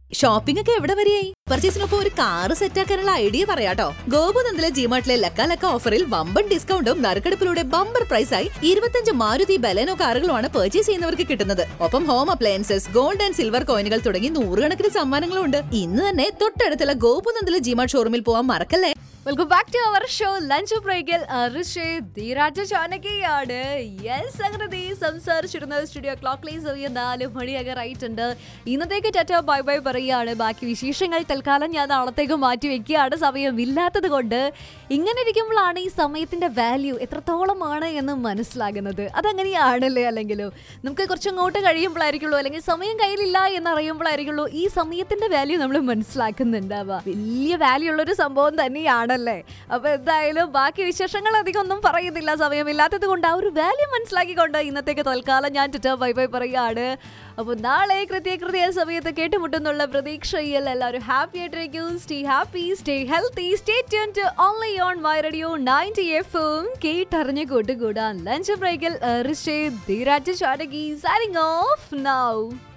shopping ഒക്കെ എവിടെ വരെയായി പർച്ചേസിനൊപ്പം ഒരു കാറ് സെറ്റാക്കാനുള്ള ഐഡിയ പറയാട്ടോ ഗോപുനന്ദിലെ ജിമാർട്ടിലെ ലക്ക ലക്ക ഓഫറിൽ വമ്പൻ ഡിസ്കൗണ്ടും നറുക്കെടുപ്പിലൂടെ ബമ്പർ പ്രൈസായി ഇരുപത്തഞ്ച് മാരുതി ബലേനോ കാറുകളുമാണ് പർച്ചേസ് ചെയ്യുന്നവർക്ക് കിട്ടുന്നത് ഒപ്പം home appliances gold and silver കോയിനുകൾ തുടങ്ങി നൂറുകണക്കിന് സമ്മാനങ്ങളും ഉണ്ട് ഇന്ന് തന്നെ തൊട്ടടുത്തുള്ള ഗോപുനന്ദിലെ ജിമാർട്ട് ഷോറൂമിൽ പോവാൻ മറക്കല്ലേ welcome back to our show lunch ബ്രേക്കിൽ ധീരാജ ചാനകിയാണ് യെസ് അങ്ങനെ ദേ സംസാരിച്ചിരുന്ന സ്റ്റുഡിയോ ക്ലോക്ക് സമയം നാല് മണിയൊക്കെ റൈറ്റ് ഉണ്ട് ഇന്നത്തേക്ക് ടെറ്റ ബൈ ബൈ പറയുകയാണ് ബാക്കി വിശേഷങ്ങൾ തൽക്കാലം ഞാൻ നാളത്തേക്ക് മാറ്റി വെക്കുകയാണ് സമയം ഇല്ലാത്തത് കൊണ്ട് ഇങ്ങനെ ഇരിക്കുമ്പോഴാണ് ഈ സമയത്തിന്റെ വാല്യൂ എത്രത്തോളമാണ് എന്ന് മനസ്സിലാകുന്നത് അതങ്ങനെയാണല്ലേ അല്ലെങ്കിലും നമുക്ക് കുറച്ചങ്ങോട്ട് കഴിയുമ്പോഴായിരിക്കുള്ളൂ അല്ലെങ്കിൽ സമയം കയ്യിലില്ല എന്നറിയുമ്പോഴായിരിക്കുള്ളൂ ഈ സമയത്തിന്റെ വാല്യൂ നമ്മൾ മനസ്സിലാക്കുന്നുണ്ടാവുക വലിയ വാല്യൂ ഉള്ളൊരു സംഭവം തന്നെയാണല്ലേ അപ്പൊ എന്തായാലും ബാക്കി വിശേഷങ്ങൾ അധികം ഒന്നും പറയുന്നില്ല സമയമില്ലാത്തത് കൊണ്ട് ആ ഒരു വാല്യൂ മനസ്സിലാക്കിക്കൊണ്ട് ഇന്നത്തേക്ക് തൽക്കാലം ഞാൻ ടിറ്റ ബൈ ബൈ പറയുകയാണ് അപ്പോൾ നാളെ കൃത്യ കൃത്യ സമയത്ത് കേട്ടുമുട്ടുന്നുള്ള പ്രതീക്ഷയിൽ എല്ലാവരും ഹാപ്പി ആയിട്ടിരിക്കും stay happy stay healthy stay tune to only on my radio ninety എഫും കേട്ടറിഞ്ഞ് കൂട്ടുകൂടാൻ ലഞ്ച് ബ്രേക്കിൽ ഋഷേ ധീരാജ് ഷാരകി സൈനിങ് ഓഫ് നൗ